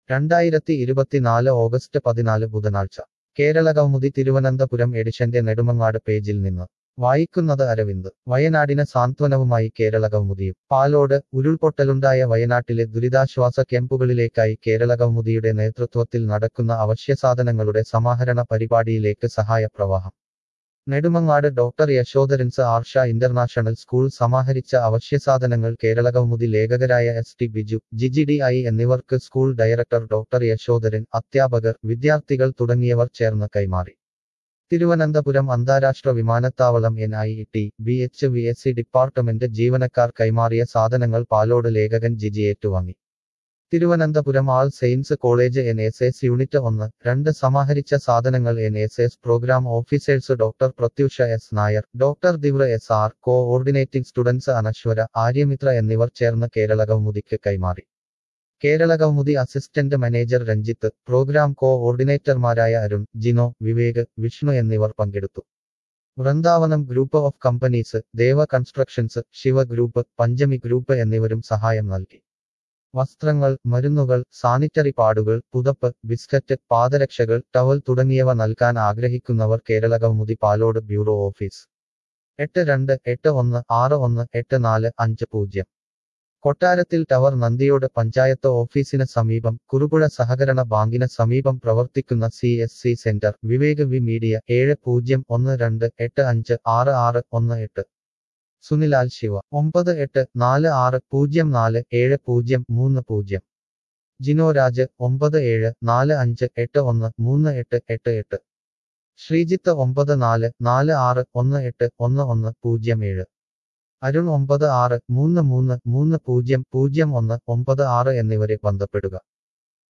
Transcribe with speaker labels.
Speaker 1: രണ്ടായിരത്തി ഇരുപത്തിനാല് ഓഗസ്റ്റ് പതിനാല് ബുധനാഴ്ച കേരള കൗമുദി തിരുവനന്തപുരം എഡിഷന്റെ നെടുമങ്ങാട് പേജിൽ നിന്ന് വായിക്കുന്നത് അരവിന്ദ് വയനാടിന് സാന്ത്വനവുമായി കേരള കൗമുദിയും പാലോട് ഉരുൾപൊട്ടലുണ്ടായ വയനാട്ടിലെ ദുരിതാശ്വാസ ക്യാമ്പുകളിലേക്കായി കേരള കൗമുദിയുടെ നേതൃത്വത്തിൽ നടക്കുന്ന അവശ്യസാധനങ്ങളുടെ സമാഹരണ പരിപാടിയിലേക്ക് സഹായപ്രവാഹം Nedumangad doctor Yashodharan's Arsha international school സമാഹരിച്ച അവശ്യസാധനങ്ങൾ കേരള കൗമുദി ലേഖകരായ S T Biju Jiji D I എന്നിവർക്ക് സ്കൂൾ ഡയറക്ടർ ഡോക്ടർ യശോധരൻ അധ്യാപകർ വിദ്യാർത്ഥികൾ തുടങ്ങിയവർ ചേർന്ന് കൈമാറി തിരുവനന്തപുരം അന്താരാഷ്ട്ര വിമാനത്താവളം N I T B H V S C department ജീവനക്കാർ കൈമാറിയ സാധനങ്ങൾ പാലോട് ലേഖകൻ ജിജി ഏറ്റുവാങ്ങി Thiruvananthapuram all saints college N S S unit ഒന്ന് രണ്ട് സമാഹരിച്ച സാധനങ്ങൾ N S S programme officers doctor പ്രത്യൂഷ S Nair doctor ദിവ്ര S R coordinating students Anaswara Aryamitra എന്നിവർ ചേർന്ന് കേരള കൗമുദിക്ക് കൈമാറി Kerala Kaumudi assistant manager Ranjith programme കോഓർഡിനേറ്റർമാരായ അരുൺ ജിനോ വിവേക് വിഷ്ണു എന്നിവർ പങ്കെടുത്തു Vrindavanam group of companies Deva constructions Shiva group Panchami group എന്നിവരും സഹായം നൽകി വസ്ത്രങ്ങൾ മരുന്നുകൾ സാനിറ്ററി പാഡുകൾ പുതപ്പ് ബിസ്ക്കറ്റ് പാദരക്ഷകൾ ടവൽ തുടങ്ങിയവ നൽകാൻ ആഗ്രഹിക്കുന്നവർ കേരള കൗമുദി പാലോട് ബ്യൂറോ ഓഫീസ് എട്ട് രണ്ട് എട്ട് ഒന്ന് ആറ് ഒന്ന് എട്ട് നാല് അഞ്ച് പൂജ്യം കൊട്ടാരത്തിൽ ടവർ നന്ദിയോട് പഞ്ചായത്ത് ഓഫീസിന് സമീപം കുറുപുഴ സഹകരണ ബാങ്കിന് സമീപം പ്രവർത്തിക്കുന്ന C S C centre Vivek V media ഏഴ് പൂജ്യം ഒന്ന് രണ്ട് എട്ട് അഞ്ച് ആറ് ആറ് ഒന്ന് എട്ട് സുനിലാൽ ശിവ ഒമ്പത് എട്ട് നാല് ആറ് പൂജ്യം നാല് ഏഴ് പൂജ്യം മൂന്ന് പൂജ്യം ജിനോ രാജ് ഒമ്പത് ഏഴ് നാല് അഞ്ച് എട്ട് ഒന്ന് മൂന്ന് എട്ട് എട്ട് എട്ട് ശ്രീജിത്ത് ഒമ്പത് നാല് നാല് ആറ് ഒന്ന് എട്ട് ഒന്ന് ഒന്ന് പൂജ്യം ഏഴ് അരുൺ ഒമ്പത് ആറ് മൂന്ന് മൂന്ന് മൂന്ന് പൂജ്യം പൂജ്യം ഒന്ന് ഒമ്പത് ആറ് എന്നിവരെ ബന്ധപ്പെടുക